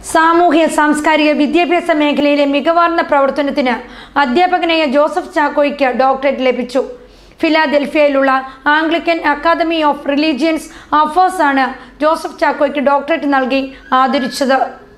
സാമൂഹ്യ സാംസ്കാരിക വിദ്യാഭ്യാസ മേഖലയിലെ മികവാർന്ന പ്രവർത്തനത്തിന് അധ്യാപകനായ ജോസഫ് ചാക്കോയ്ക്ക് ഡോക്ടറേറ്റ് ലഭിച്ചു ഫിലാദൽഫിയയിലുള്ള Anglican academy of religions affairs ആണ് ജോസഫ് ചാക്കോയ്ക്ക് ഡോക്ടറേറ്റ് നൽകി ആദരിച്ചത്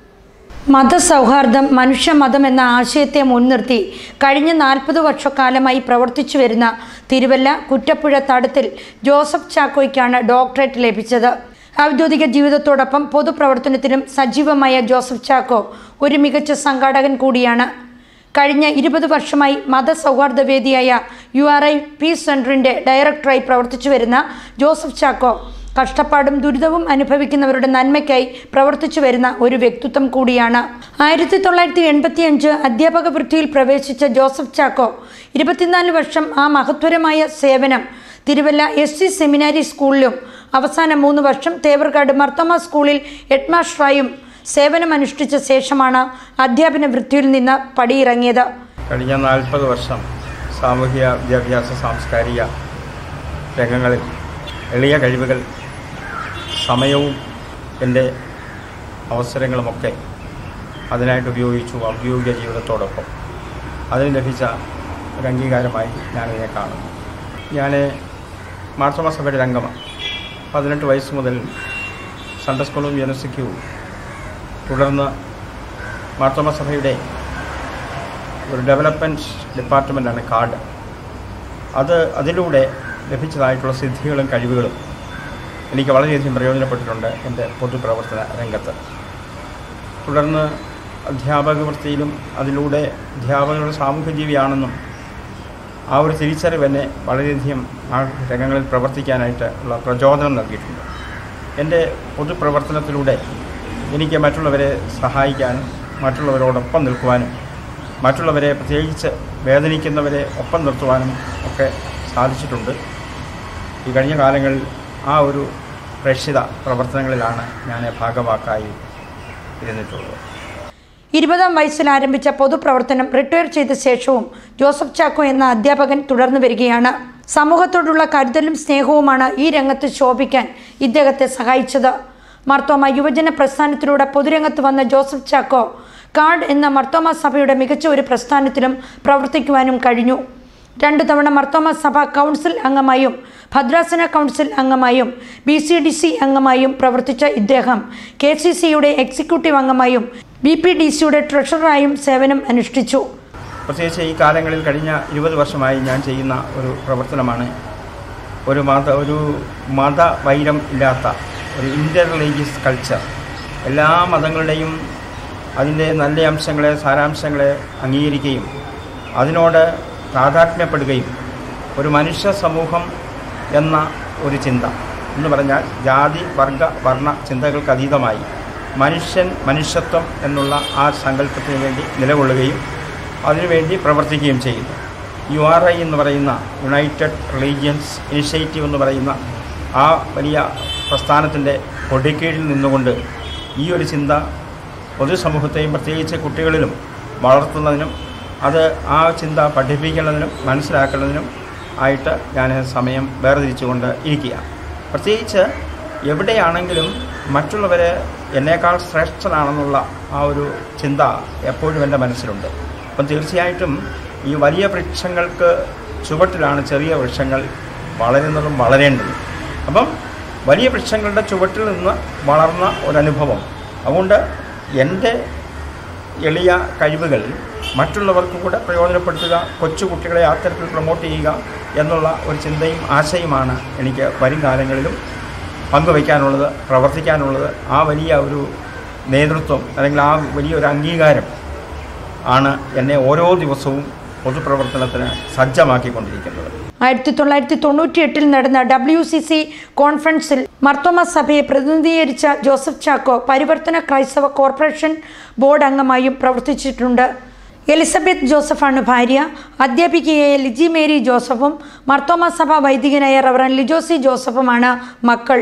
മതസൗഹാർദ്ദം മനുഷ്യമതം എന്ന ആശയത്തെ മുൻനിർത്തി കഴിഞ്ഞ നാൽപ്പത് വർഷക്കാലമായി പ്രവർത്തിച്ചു വരുന്ന തിരുവല്ല കുറ്റപ്പുഴ തടത്തിൽ ജോസഫ് ചാക്കോയ്ക്കാണ് ഡോക്ടറേറ്റ് ലഭിച്ചത് ഔദ്യോഗിക ജീവിതത്തോടൊപ്പം പൊതുപ്രവർത്തനത്തിലും സജീവമായ ജോസഫ് ചാക്കോ ഒരു മികച്ച സംഘാടകൻ കൂടിയാണ് കഴിഞ്ഞ ഇരുപത് വർഷമായി മതസൗഹാർദ്ദ വേദിയായ യു ആർ ഐ പീസ് സെൻറ്ററിൻ്റെ ഡയറക്ടറായി പ്രവർത്തിച്ചു വരുന്ന ജോസഫ് ചാക്കോ കഷ്ടപ്പാടും ദുരിതവും അനുഭവിക്കുന്നവരുടെ നന്മയ്ക്കായി പ്രവർത്തിച്ചു വരുന്ന ഒരു വ്യക്തിത്വം കൂടിയാണ് ആയിരത്തി തൊള്ളായിരത്തി എൺപത്തി അഞ്ച് അധ്യാപക വൃത്തിയിൽ പ്രവേശിച്ച ജോസഫ് ചാക്കോ ഇരുപത്തിനാല് വർഷം ആ മഹത്വരമായ സേവനം തിരുവല്ല എസ് സി സെമിനാരി സ്കൂളിലും അവസാന മൂന്ന് വർഷം തേവർകാട് മർത്തമ സ്കൂളിൽ ഹെഡ്മാസ്റ്ററായും സേവനമനുഷ്ഠിച്ച ശേഷമാണ് അധ്യാപന വൃത്തിയിൽ നിന്ന് പടിയിറങ്ങിയത് കഴിഞ്ഞ നാൽപ്പത് വർഷം സാമൂഹിക വിദ്യാഭ്യാസ സാംസ്കാരിക രംഗങ്ങളിൽ എളിയ കഴിവുകൾ സമയവും എൻ്റെ അവസരങ്ങളുമൊക്കെ അതിനായിട്ട് ഉപയോഗിച്ചു ഔദ്യോഗിക ജീവിതത്തോടൊപ്പം അതിന് ലഭിച്ച ഒരു അംഗീകാരമായി ഞാനിതിനെ കാണുന്നു ഞാൻ മാർത്തോമ സഭയുടെ രംഗമാണ് പതിനെട്ട് വയസ്സ് മുതൽ സൺഡേ സ്കൂളും യൂണിവേഴ്സിറ്റിയും തുടർന്ന് മാർത്തോമ സഭയുടെ ഒരു ഡെവലപ്മെൻറ്റ് ഡിപ്പാർട്ട്മെൻറ്റാണ് കാർഡ് അത് അതിലൂടെ ലഭിച്ചതായിട്ടുള്ള സിദ്ധികളും കഴിവുകളും എനിക്ക് വളരെയധികം പ്രയോജനപ്പെട്ടിട്ടുണ്ട് എൻ്റെ പൊതുപ്രവർത്തന രംഗത്ത് തുടർന്ന് അധ്യാപക വൃത്തിയിലും അതിലൂടെ അധ്യാപകരുടെ സാമൂഹ്യജീവിയാണെന്നും ആ ഒരു തിരിച്ചറിവ് എന്നെ വളരെയധികം ആ രംഗങ്ങളിൽ പ്രവർത്തിക്കാനായിട്ട് ഉള്ള പ്രചോദനം നൽകിയിട്ടുണ്ട് എൻ്റെ പൊതുപ്രവർത്തനത്തിലൂടെ എനിക്ക് മറ്റുള്ളവരെ സഹായിക്കാനും മറ്റുള്ളവരോടൊപ്പം നിൽക്കുവാനും മറ്റുള്ളവരെ പ്രത്യേകിച്ച് വേദനിക്കുന്നവരെ ഒപ്പം നിർത്തുവാനും ഒക്കെ സാധിച്ചിട്ടുണ്ട് ഈ കഴിഞ്ഞ കാലങ്ങളിൽ ആ ഒരു പ്രേക്ഷിത പ്രവർത്തനങ്ങളിലാണ് ഞാൻ ഭാഗവാക്കായി ഇരുന്നിട്ടുള്ളത് ഇരുപതാം വയസ്സിൽ ആരംഭിച്ച പൊതുപ്രവർത്തനം റിട്ടയർ ചെയ്ത ശേഷവും ജോസഫ് ചാക്കോ എന്ന അധ്യാപകൻ തുടർന്നു വരികയാണ് സമൂഹത്തോടുള്ള കരുതലും സ്നേഹവുമാണ് ഈ രംഗത്ത് ശോഭിക്കാൻ ഇദ്ദേഹത്തെ സഹായിച്ചത് മർത്തോമ യുവജന പ്രസ്ഥാനത്തിലൂടെ പൊതുരംഗത്ത് വന്ന ജോസഫ് ചാക്കോ കാർഡ് എന്ന മർത്തോമ സഭയുടെ മികച്ച ഒരു പ്രസ്ഥാനത്തിലും പ്രവർത്തിക്കുവാനും കഴിഞ്ഞു രണ്ടു തവണ മർത്തോമ സഭ കൗൺസിൽ അംഗമായും ഭദ്രാസന കൗൺസിൽ അംഗമായും ബി സി ഡി സി അംഗമായും പ്രവർത്തിച്ച ഇദ്ദേഹം കെ സി സിയുടെ എക്സിക്യൂട്ടീവ് അംഗമായും ബി പി ഡി സിയുടെ ട്രഷററായും സേവനം അനുഷ്ഠിച്ചു പ്രത്യേകിച്ച് ഈ കാലങ്ങളിൽ കഴിഞ്ഞ ഇരുപത് വർഷമായി ഞാൻ ചെയ്യുന്ന ഒരു പ്രവർത്തനമാണ് ഒരു മത ഒരു മതവൈരം ഇല്ലാത്ത ഒരു ഇൻ്റർ റിലീജിയസ് കൾച്ചർ എല്ലാ മതങ്ങളുടെയും അതിൻ്റെ നല്ല അംശങ്ങളെ സാരാംശങ്ങളെ അംഗീകരിക്കുകയും അതിനോട് താതാത്മ്യപ്പെടുകയും ഒരു മനുഷ്യ സമൂഹം എന്ന ഒരു ചിന്ത എന്ന് പറഞ്ഞാൽ ജാതി വർഗ വർണ്ണ ചിന്തകൾക്ക് അതീതമായി മനുഷ്യൻ മനുഷ്യത്വം എന്നുള്ള ആ സങ്കല്പത്തിന് വേണ്ടി നിലകൊള്ളുകയും അതിനുവേണ്ടി പ്രവർത്തിക്കുകയും ചെയ്യുന്നു യു ആർ ഐ എന്ന് പറയുന്ന യുണൈറ്റഡ് റിലീജിയൻസ് ഇനിഷ്യേറ്റീവ് എന്ന് പറയുന്ന ആ വലിയ പ്രസ്ഥാനത്തിൻ്റെ കൊടിക്കീഴിൽ നിന്നുകൊണ്ട് ഈ ഒരു ചിന്ത പൊതുസമൂഹത്തെയും പ്രത്യേകിച്ച് കുട്ടികളിലും വളർത്തുന്നതിനും അത് ആ ചിന്ത പഠിപ്പിക്കുന്നതിനും മനസ്സിലാക്കുന്നതിനും ആയിട്ട് ഞാൻ സമയം വേർതിരിച്ചുകൊണ്ട് ഇരിക്കുക പ്രത്യേകിച്ച് എവിടെയാണെങ്കിലും മറ്റുള്ളവരെ എന്നേക്കാൾ ശ്രേഷ്ഠനാണെന്നുള്ള ആ ഒരു ചിന്ത എപ്പോഴും എൻ്റെ മനസ്സിലുണ്ട് അപ്പം തീർച്ചയായിട്ടും ഈ വലിയ വൃക്ഷങ്ങൾക്ക് ചുവട്ടിലാണ് ചെറിയ വൃക്ഷങ്ങൾ വളരുന്നതും വളരേണ്ടതും അപ്പം വലിയ വൃക്ഷങ്ങളുടെ ചുവട്ടിൽ നിന്ന് വളർന്ന ഒരനുഭവം അതുകൊണ്ട് എൻ്റെ എളിയ കഴിവുകൾ മറ്റുള്ളവർക്ക് കൂടെ പ്രയോജനപ്പെടുത്തുക കൊച്ചു കുട്ടികളെ ആ തരത്തിൽ പ്രൊമോട്ട് ചെയ്യുക എന്നുള്ള ഒരു ചിന്തയും ആശയമാണ് എനിക്ക് വരും കാലങ്ങളിലും പങ്കുവയ്ക്കാനുള്ളത് പ്രവർത്തിക്കാനുള്ളത് ആ വലിയ ഒരു നേതൃത്വം അല്ലെങ്കിൽ ആ വലിയൊരു അംഗീകാരം ആണ് എന്നെ ഓരോ ദിവസവും പൊതുപ്രവർത്തനത്തിന് സജ്ജമാക്കിക്കൊണ്ടിരിക്കുന്നത് ആയിരത്തി തൊള്ളായിരത്തി തൊണ്ണൂറ്റി എട്ടിൽ നടന്ന ഡബ്ല്യു സി സി കോൺഫറൻസിൽ മർത്തോമ സഭയെ പ്രതിനിധീകരിച്ച ജോസഫ് ചാക്കോ പരിവർത്തന ക്രൈസ്തവ കോർപ്പറേഷൻ ബോർഡ് അംഗമായും പ്രവർത്തിച്ചിട്ടുണ്ട് എലിസബത്ത് ജോസഫാണ് ഭാര്യ അധ്യാപികയായ ലിജി മേരി ജോസഫും മർത്തോമ സഭ വൈദികനായ റവറൻ ലിജോസി ജോസഫുമാണ് മക്കൾ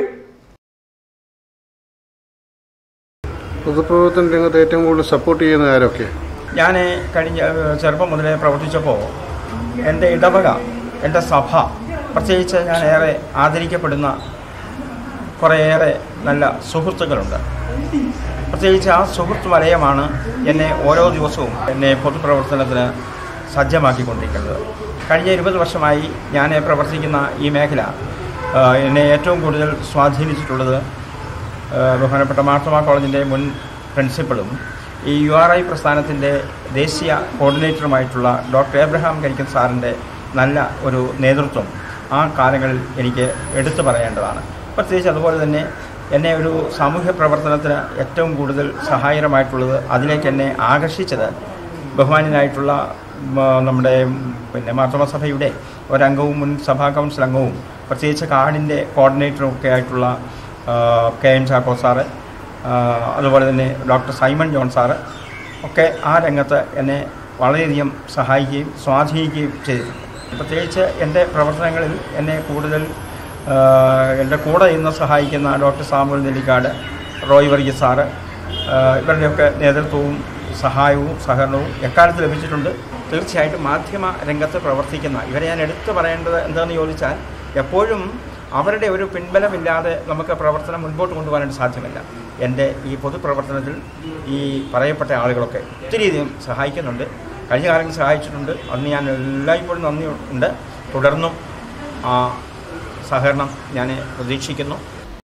പൊതുപ്രവർത്തന രംഗത്ത് ഏറ്റവും കൂടുതൽ സപ്പോർട്ട് ചെയ്യുന്ന ആരൊക്കെ ഞാൻ കഴിഞ്ഞ ഏഹ്, ചെറുപ്പം മുതലേ പ്രവർത്തിച്ചപ്പോൾ എൻ്റെ ഇടവക എൻ്റെ സഭ പ്രത്യേകിച്ച് ഞാൻ ഏറെ ആദരിക്കപ്പെടുന്ന കുറേയേറെ നല്ല സുഹൃത്തുക്കളുണ്ട് പ്രത്യേകിച്ച് ആ സുഹൃത്ത് വലയമാണ് എന്നെ ഓരോ ദിവസവും എന്നെ പൊതുപ്രവർത്തനത്തിന് സജ്ജമാക്കിക്കൊണ്ടിരിക്കുന്നത് കഴിഞ്ഞ ഇരുപത് വർഷമായി ഞാൻ പ്രവർത്തിക്കുന്ന ഈ മേഖല ആ, എന്നെ ഏറ്റവും കൂടുതൽ സ്വാധീനിച്ചിട്ടുള്ളത് ആ, ബഹുമാനപ്പെട്ട മാർത്തോമ കോളേജിൻ്റെ മുൻ പ്രിൻസിപ്പളും ഈ യു ആർ ഐ പ്രസ്ഥാനത്തിൻ്റെ ദേശീയ കോർഡിനേറ്ററുമായിട്ടുള്ള ഡോക്ടർ എബ്രഹാം കരിക്കൻ സാറിൻ്റെ നല്ല ഒരു നേതൃത്വം ആ കാലങ്ങളിൽ എനിക്ക് എടുത്തു പറയേണ്ടതാണ് പ്രത്യേകിച്ച് അതുപോലെ തന്നെ എന്നെ ഒരു സാമൂഹ്യ പ്രവർത്തനത്തിന് ഏറ്റവും കൂടുതൽ സഹായകരമായിട്ടുള്ളത് അതിലേക്ക് എന്നെ ആകർഷിച്ചത് ബഹുമാന്യനായിട്ടുള്ള ഉം, ആ, നമ്മുടെ ഉം, പിന്നെ മാർത്തോമ സഭയുടെ ഒരംഗവും മുൻ സഭാ കൗൺസിൽ അംഗവും പ്രത്യേകിച്ച് കാർഡിൻ്റെ കോർഡിനേറ്ററും ഒക്കെ ആയിട്ടുള്ള ആ, കെ എൻ ചാക്കോ സാറ് ആ, അതുപോലെ തന്നെ ഡോക്ടർ സൈമൺ ജോൺ സാറ് ഒക്കെ ആ രംഗത്ത് എന്നെ വളരെയധികം സഹായിക്കുകയും സ്വാധീനിക്കുകയും ചെയ്തിട്ടുണ്ട് പ്രത്യേകിച്ച് എൻ്റെ പ്രവർത്തനങ്ങളിൽ എന്നെ കൂടുതൽ ആ, എൻ്റെ കൂടെ ഇന്ന് സഹായിക്കുന്ന doctor Samuel Nellikkad Roy Varghese sir ആ, ഇവരുടെയൊക്കെ നേതൃത്വവും സഹായവും സഹകരണവും എക്കാലത്ത് ലഭിച്ചിട്ടുണ്ട് തീർച്ചയായിട്ടും മാധ്യമ രംഗത്ത് പ്രവർത്തിക്കുന്ന ഇവരെ ഞാൻ എടുത്തു പറയേണ്ടത് എന്താണെന്ന് ചോദിച്ചാൽ എപ്പോഴും അവരുടെ ഒരു പിൻബലമില്ലാതെ നമുക്ക് പ്രവർത്തനം മുൻപോട്ട് കൊണ്ടുപോകാനായിട്ട് സാധ്യമല്ല എൻ്റെ ഈ പൊതുപ്രവർത്തനത്തിൽ ഈ പറയപ്പെട്ട ആളുകളൊക്കെ ഒത്തിരി അധികം സഹായിക്കുന്നുണ്ട് കഴിഞ്ഞ കാലങ്ങളിൽ സഹായിച്ചിട്ടുണ്ട് അതിന് ഞാൻ എല്ലായ്പ്പോഴും നന്ദി ഉണ്ട് തുടർന്നും ആ സഹകരണം ഞാൻ പ്രതീക്ഷിക്കുന്നു